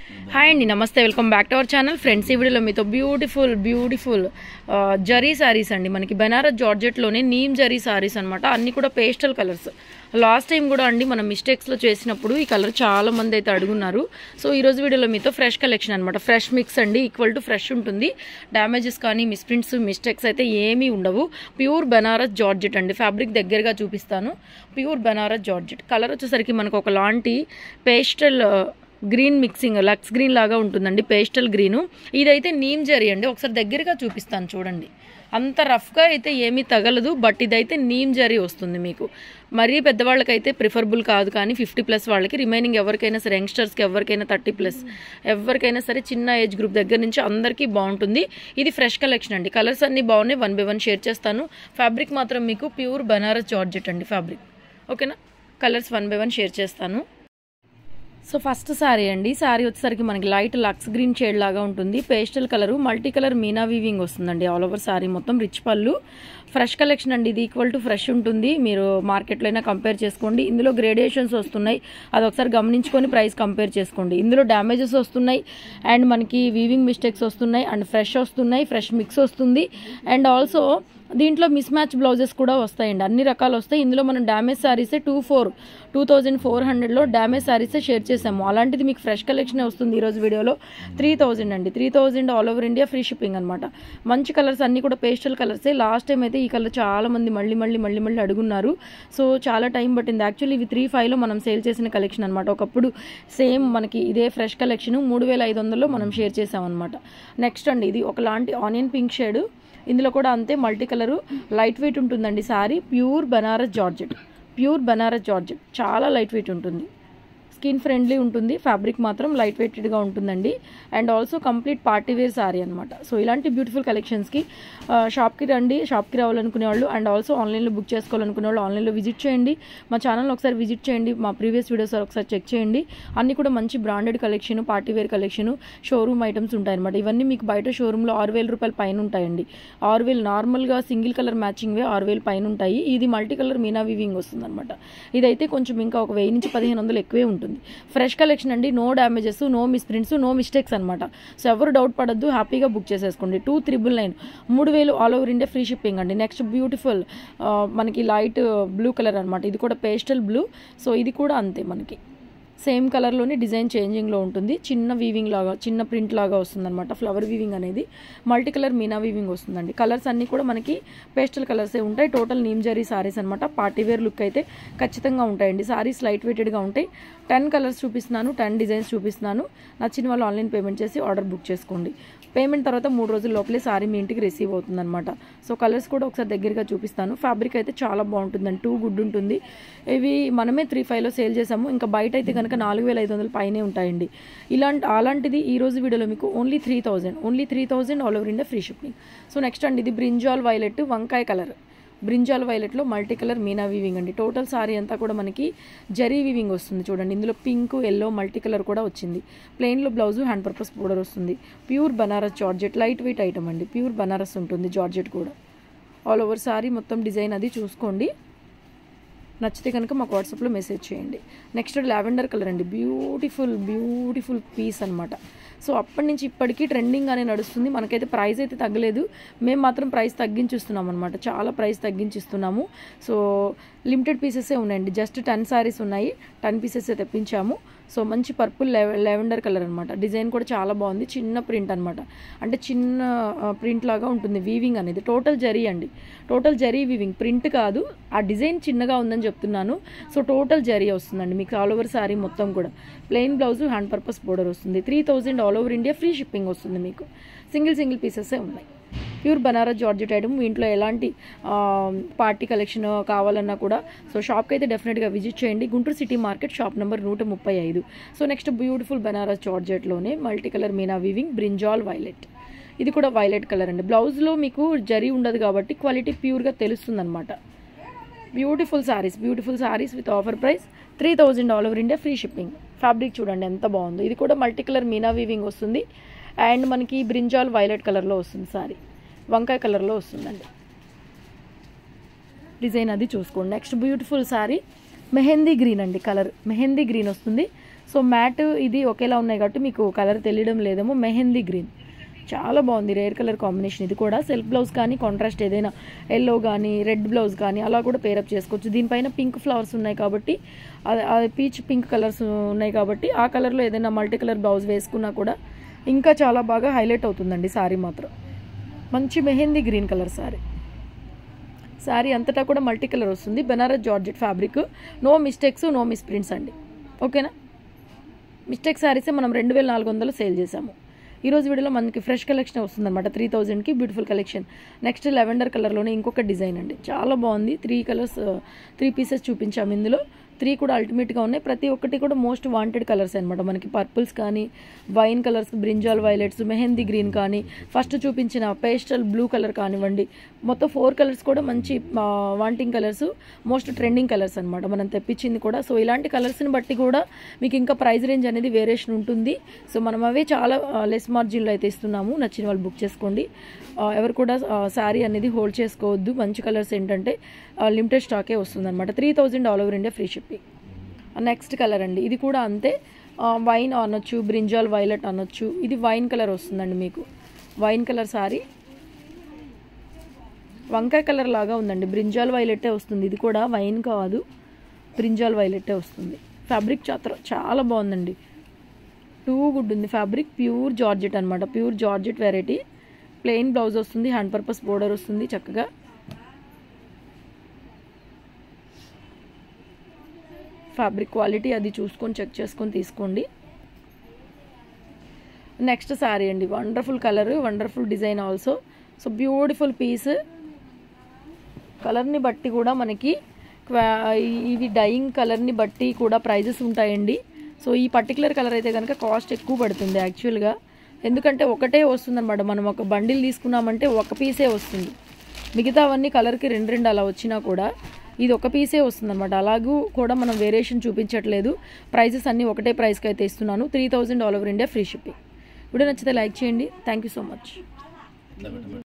hi అండి నమస్తే welcome back to our channel friends ఈ వీడియోలో మీతో బ్యూటిఫుల్ బ్యూటిఫుల్ జరీ సారీస్ అండి మనకి బెనారస్ జార్జెట్లోనే నీమ్ జరీ సారీస్ అనమాట అన్ని కూడా పేస్టల్ కలర్స్ లాస్ట్ టైం కూడా అండి మనం మిస్టేక్స్లో చేసినప్పుడు ఈ కలర్ చాలా మంది అయితే అడుగున్నారు సో ఈ రోజు వీడియోలో మీతో ఫ్రెష్ కలెక్షన్ అనమాట ఫ్రెష్ మిక్స్ అండి ఈక్వల్ టు ఫ్రెష్ ఉంటుంది డ్యామేజెస్ కానీ మిస్ప్రింట్స్ మిస్టేక్స్ అయితే ఏమీ ఉండవు ప్యూర్ బెనారస్ జార్జెట్ అండి ఫ్యాబ్రిక్ దగ్గరగా చూపిస్తాను ప్యూర్ బెనారస్ జార్జెట్ కలర్ వచ్చేసరికి మనకు ఒకలాంటి pastel green mixing lux green లాగా ఉంటుందండి పేస్టల్ గ్రీను ఇదైతే నీమ్ జరీ అండి ఒకసారి దగ్గరగా చూపిస్తాను చూడండి అంత రఫ్గా అయితే ఏమీ తగలదు బట్ ఇదైతే నీమ్ జరీ వస్తుంది మీకు మరీ పెద్దవాళ్ళకైతే ప్రిఫరబుల్ కాదు కానీ ఫిఫ్టీ ప్లస్ వాళ్ళకి రిమైనింగ్ ఎవరికైనా సరే యంగ్స్టర్స్కి ఎవరికైనా థర్టీ ప్లస్ ఎవరికైనా సరే చిన్న ఏజ్ గ్రూప్ దగ్గర నుంచి అందరికీ బాగుంటుంది ఇది ఫ్రెష్ కలెక్షన్ అండి కలర్స్ అన్నీ బాగున్నాయి వన్ బై వన్ షేర్ చేస్తాను ఫ్యాబ్రిక్ మాత్రం మీకు ప్యూర్ బనారస్ జార్జెట్ అండి ఫ్యాబ్రిక్ ఓకేనా colours one by one share చేస్తాను సో ఫస్ట్ సారీ అండి సారీ వచ్చేసరికి మనకి లైట్ లక్స్ గ్రీన్ షేడ్ లాగా ఉంటుంది pastel colour multi colour meena weaving వస్తుందండి ఆల్ ఓవర్ సారీ మొత్తం రిచ్ పళ్ళు ఫ్రెష్ కలెక్షన్ అండి ఇది ఈక్వల్ టు ఫ్రెష్ ఉంటుంది మీరు మార్కెట్లో అయినా కంపేర్ చేసుకోండి ఇందులో గ్రేడేషన్స్ వస్తున్నాయి అది ఒకసారి గమనించుకొని ప్రైస్ కంపేర్ చేసుకోండి ఇందులో డ్యామేజెస్ వస్తున్నాయి అండ్ మనకి వీవింగ్ మిస్టేక్స్ వస్తున్నాయి అండ్ ఫ్రెష్ వస్తున్నాయి ఫ్రెష్ మిక్స్ వస్తుంది అండ్ ఆల్సో దీంట్లో మిస్ మ్యాచ్ బ్లౌజెస్ కూడా వస్తాయండి అన్ని రకాలు వస్తాయి ఇందులో మనం డ్యామేజ్ శారీసే two four two thousand four హండ్రెడ్లో డ్యామేజ్ శారీసే షేర్ చేసాము అలాంటిది మీకు ఫ్రెష్ కలెక్షన్ వస్తుంది ఈరోజు వీడియోలో త్రీ థౌజండ్ అండి three thousand all over India free shipping అనమాట మంచి కలర్స్ అన్ని కూడా పేస్టల్ కలర్సే లాస్ట్ టైం అయితే ఈ కలర్ చాలా మంది మళ్ళీ మళ్ళీ మళ్ళీ మళ్ళీ అడుగున్నారు సో చాలా టైం పట్టింది యాక్చువల్లీ ఇవి త్రీ ఫైవ్లో మనం సేల్ చేసిన కలెక్షన్ అనమాట ఒకప్పుడు సేమ్ మనకి ఇదే ఫ్రెష్ కలెక్షన్ మూడు వేల ఐదు వందల్లో మనం షేర్ చేసామన్నమాట నెక్స్ట్ అండి ఇది ఒకలాంటి ఆనియన్ పింక్ షేడ్ ఇందులో కూడా అంతే మల్టీ కలరు లైట్ వెయిట్ ఉంటుందండి sari pure Banaras georgette pure Banaras georgette చాలా లైట్ వెయిట్ ఉంటుంది స్కిన్ ఫ్రెండ్లీ ఉంటుంది ఫ్యాబ్రిక్ మాత్రం లైట్ వెయిటెడ్గా ఉంటుందండి and also complete party wear sari అనమాట సో ఇలాంటి బ్యూటిఫుల్ కలెక్షన్స్కి షాప్కి రండి షాప్కి రావాలనుకునే వాళ్ళు అండ్ ఆల్సో ఆన్లైన్లో బుక్ చేసుకోవాలనుకునే వాళ్ళు ఆన్లైన్లో విజిట్ చేయండి మా ఛానల్ ఒకసారి విజిట్ చేయండి మా ప్రీవియస్ వీడియోస్ ఒకసారి చెక్ చేయండి అన్నీ కూడా మంచి branded collection party wear collection showroom items ఉంటాయన్నమాట ఇవన్నీ మీకు బయట షోరూంలో ఆరు వేల రూపాయల పైన ఉంటాయండి ఆరు వేలు నార్మల్గా సింగిల్ కలర్ మ్యాచింగ్వే ఆరు వేలు పైన ఉంటాయి ఇది మల్టీ కలర్ మీనా వివింగ్ వస్తుంది అనమాట ఇదైతే కొంచెం ఇంకా ఒక వెయ్యి నుంచి పదిహేను వందలు ఎక్కువే ఉంటుంది ఫ్రెష్ కలెక్షన్ అండి no damages no misprints no mistakes అనమాట సో ఎవరు డౌట్ పడద్దు హ్యాపీగా బుక్ చేసేసుకోండి టూ త్రిబుల్ నైన్ మూడు వేలు all over India free shipping అండి నెక్స్ట్ బ్యూటిఫుల్ మనకి లైట్ బ్లూ కలర్ అనమాట ఇది కూడా పేస్టల్ బ్లూ సో ఇది కూడా అంతే మనకి సేమ్ కలర్లోనే డిజైన్ చేంజింగ్లో ఉంటుంది చిన్న వీవింగ్ లాగా చిన్న ప్రింట్ లాగా వస్తుంది అనమాట ఫ్లవర్ వీవింగ్ అనేది మల్టీ కలర్ మీనా వీవింగ్ వస్తుందండి కలర్స్ అన్నీ కూడా మనకి పేస్టల్ కలర్సే ఉంటాయి టోటల్ నీమ్ జరీ సారీస్ అనమాట పార్టీ వేర్ లుక్ అయితే ఖచ్చితంగా ఉంటాయండి సారీస్ లైట్ వెయిటెడ్గా ఉంటాయి టెన్ కలర్స్ చూపిస్తున్నాను టెన్ డిజైన్స్ చూపిస్తున్నాను నచ్చిన వాళ్ళు ఆన్లైన్ పేమెంట్ చేసి ఆర్డర్ బుక్ చేసుకోండి పేమెంట్ తర్వాత మూడు రోజుల లోపలే సారీ మీ ఇంటికి రిసీవ్ అవుతుందన్నమాట సో కలర్స్ కూడా ఒకసారి దగ్గరగా చూపిస్తాను ఫ్యాబ్రిక్ అయితే చాలా బాగుంటుందండి టూ గుడ్ ఉంటుంది ఇవి మనమే త్రీ ఫైవ్లో సేల్ చేసాము ఇంకా బయట అయితే కనుక నాలుగు వేల ఐదు వందల పైనే ఉంటాయండి ఇలాంటి అలాంటిది ఈ రోజు వీడియోలో మీకు only three thousand only three thousand all over India free shipping so next అండి ఇది బ్రింజాల్ వైలెట్ వంకాయ కలర్ బ్రింజాల్ వైలెట్లో మల్టీ కలర్ మీనా వీవింగ్ అండి టోటల్ సారీ అంతా కూడా మనకి జరీ వీవింగ్ వస్తుంది చూడండి ఇందులో పింక్ ఎల్లో మల్టీ కలర్ కూడా వచ్చింది ప్లెయిన్లో బ్లౌజ్ హ్యాండ్ పర్పస్ బోర్డర్ వస్తుంది pure Banaras georgette light weight item అండి ప్యూర్ బనారస్ ఉంటుంది జార్జెట్ కూడా ఆల్ ఓవర్ సారీ మొత్తం డిజైన్ అది చూసుకోండి నచ్చితే కనుక మాకు వాట్సాప్లో మెసేజ్ చేయండి నెక్స్ట్ లావెండర్ కలర్ అండి బ్యూటిఫుల్ బ్యూటిఫుల్ పీస్ అనమాట సో అప్పటి నుంచి ఇప్పటికీ ట్రెండింగ్ అనే నడుస్తుంది మనకైతే ప్రైస్ అయితే తగ్గలేదు మేము మాత్రం ప్రైస్ తగ్గించిస్తున్నాం అనమాట చాలా ప్రైస్ తగ్గించిస్తున్నాము సో లిమిటెడ్ పీసెసే ఉన్నాయండి జస్ట్ టెన్ సారీస్ ఉన్నాయి టెన్ పీసెస్ తెప్పించాము సో మంచి పర్పుల్ లెవెండర్ కలర్ అనమాట డిజైన్ కూడా చాలా బాగుంది చిన్న ప్రింట్ అనమాట అంటే చిన్న ప్రింట్ లాగా ఉంటుంది వీవింగ్ అనేది టోటల్ జరీ అండి టోటల్ జరీ వీవింగ్ ప్రింట్ కాదు ఆ డిజైన్ చిన్నగా ఉందని చెప్తున్నాను సో టోటల్ జరీ వస్తుందండి మీకు ఆల్ ఓవర్ సారీ మొత్తం కూడా plain blouse hand purpose border వస్తుంది three thousand all over India free shipping వస్తుంది మీకు సింగిల్ సింగిల్ పీసెసే ఉన్నాయి ప్యూర్ బనారస్ జార్జెట్ ఐటమ్ మీ ఇంట్లో ఎలాంటి పార్టీ కలెక్షన్ కావాలన్నా కూడా సో షాప్కి అయితే డెఫినెట్గా విజిట్ చేయండి Guntur city market shop number నూట ముప్పై ఐదు సో నెక్స్ట్ బ్యూటిఫుల్ బనారస్ జార్జెట్లోనే multi colour meena weaving brinjal violet ఇది కూడా వైలెట్ కలర్ అండి బ్లౌజ్లో మీకు జరీ ఉండదు కాబట్టి క్వాలిటీ ప్యూర్గా తెలుస్తుందన్నమాట beautiful saris beautiful saris with offer price three thousand all over India free shipping fabric చూడండి ఎంత బాగుందో ఇది కూడా మల్టీ కలర్ మీనా వీవింగ్ వస్తుంది అండ్ మనకి బ్రింజాల్ వైలెట్ కలర్లో వస్తుంది సారీ వంకాయ కలర్లో వస్తుందండి డిజైన్ అది చూసుకోండి next beautiful sari mehndi green అండి కలర్ మెహందీ గ్రీన్ వస్తుంది సో మ్యాట్ ఇది ఒకేలా ఉన్నాయి కాబట్టి మీకు కలర్ తెలియడం లేదేమో మెహందీ గ్రీన్ చాలా బాగుంది రేర్ కలర్ కాంబినేషన్ ఇది కూడా సెల్ఫ్ బ్లౌజ్ కానీ కాంట్రాస్ట్ ఏదైనా ఎల్లో కానీ రెడ్ బ్లౌజ్ కానీ అలా కూడా పేరప్ చేసుకోవచ్చు దీనిపైన పింక్ ఫ్లవర్స్ ఉన్నాయి కాబట్టి అది అది పీచ్ పింక్ కలర్స్ ఉన్నాయి కాబట్టి ఆ కలర్లో ఏదైనా మల్టీ కలర్ బ్లౌజ్ వేసుకున్నా కూడా ఇంకా చాలా బాగా హైలైట్ అవుతుందండి శారీ మాత్రం మంచి మెహందీ గ్రీన్ కలర్ శారీ శారీ అంతటా కూడా మల్టీ కలర్ వస్తుంది Banaras georgette fabric no mistakes no misprints అండి ఓకేనా మిస్టేక్ శారీసే మనం రెండు వేల నాలుగు వందలు సేల్ చేసాము ఈ రోజు వీడియోలో మనకి ఫ్రెష్ కలెక్షన్ వస్తుందన్నమాట త్రీ థౌజండ్కి బ్యూటిఫుల్ కలెక్షన్ నెక్స్ట్ లెవెండర్ కలర్లోనే ఇంకొక డిజైన్ అండి చాలా బాగుంది త్రీ కలర్స్ త్రీ పీసెస్ చూపించాము ఇందులో త్రీ కూడా అల్టిమేట్గా ఉన్నాయి ప్రతి ఒక్కటి కూడా మోస్ట్ వాంటెడ్ కలర్స్ అనమాట మనకి పర్పుల్స్ కానీ wine colours brinjal violets mehndi green కానీ ఫస్ట్ చూపించిన పేస్టల్ బ్లూ కలర్ కానివ్వండి మొత్తం ఫోర్ కలర్స్ కూడా మంచి wanting colours most trending colours అనమాట మనం తెప్పించింది కూడా సో ఇలాంటి కలర్స్ని బట్టి కూడా మీకు ఇంకా ప్రైస్ రేంజ్ అనేది వేరియేషన్ ఉంటుంది సో మనం అవే చాలా లెస్ మార్జిన్లో అయితే ఇస్తున్నాము నచ్చిన వాళ్ళు బుక్ చేసుకోండి ఆ, ఎవరు కూడా శారీ అనేది హోల్డ్ చేసుకోవద్దు మంచి కలర్స్ ఏంటంటే లిమిటెడ్ స్టాకే వస్తుంది అనమాట three thousand all over India free shipping next colour అండి ఇది కూడా అంతే ఆ, వైన్ అనొచ్చు బ్రింజాల్ వైలెట్ అనొచ్చు ఇది వైన్ కలర్ వస్తుందండి మీకు వైన్ కలర్ సారీ వంకాయ కలర్ లాగా ఉందండి బ్రింజాల్ వైలెట్టే వస్తుంది ఇది కూడా వైన్ కాదు బ్రింజాల్ వైలెట్టే వస్తుంది ఫ్యాబ్రిక్ చాత్ర చాలా బాగుందండి టూ గుడ్ ఉంది ఫ్యాబ్రిక్ ప్యూర్ జార్జెట్ అనమాట pure georgette variety plain blouse వస్తుంది హ్యాండ్ పర్పస్ బోర్డర్ వస్తుంది చక్కగా ఫ్యాబ్రిక్ క్వాలిటీ అది చూసుకొని చెక్ చేసుకొని తీసుకోండి నెక్స్ట్ శారీ అండి wonderful colour wonderful design also so beautiful piece కలర్ని బట్టి కూడా మనకి క్వా- ఈ- ఇవి డైయింగ్ కలర్ని బట్టి కూడా ప్రైజెస్ ఉంటాయండి సో ఈ పర్టికులర్ కలర్ అయితే కనుక కాస్ట్ ఎక్కువ పడుతుంది యాక్చువల్గా ఎందుకంటే ఒకటే వస్తుంది అనమాట మనం ఒక బండిల్ తీసుకున్నామంటే ఒక పీసే వస్తుంది మిగతావన్నీ కలర్కి రెండు రెండు అలా వచ్చినా కూడా ఇది ఒక పీసే వస్తుంది అనమాట అలాగూ కూడా మనం వేరియేషన్ చూపించట్లేదు ప్రైజెస్ అన్నీ ఒకటే ప్రైస్కి అయితే ఇస్తున్నాను three thousand all over India free shipping video నచ్చితే లైక్ చేయండి థ్యాంక్ యూ సో మచ్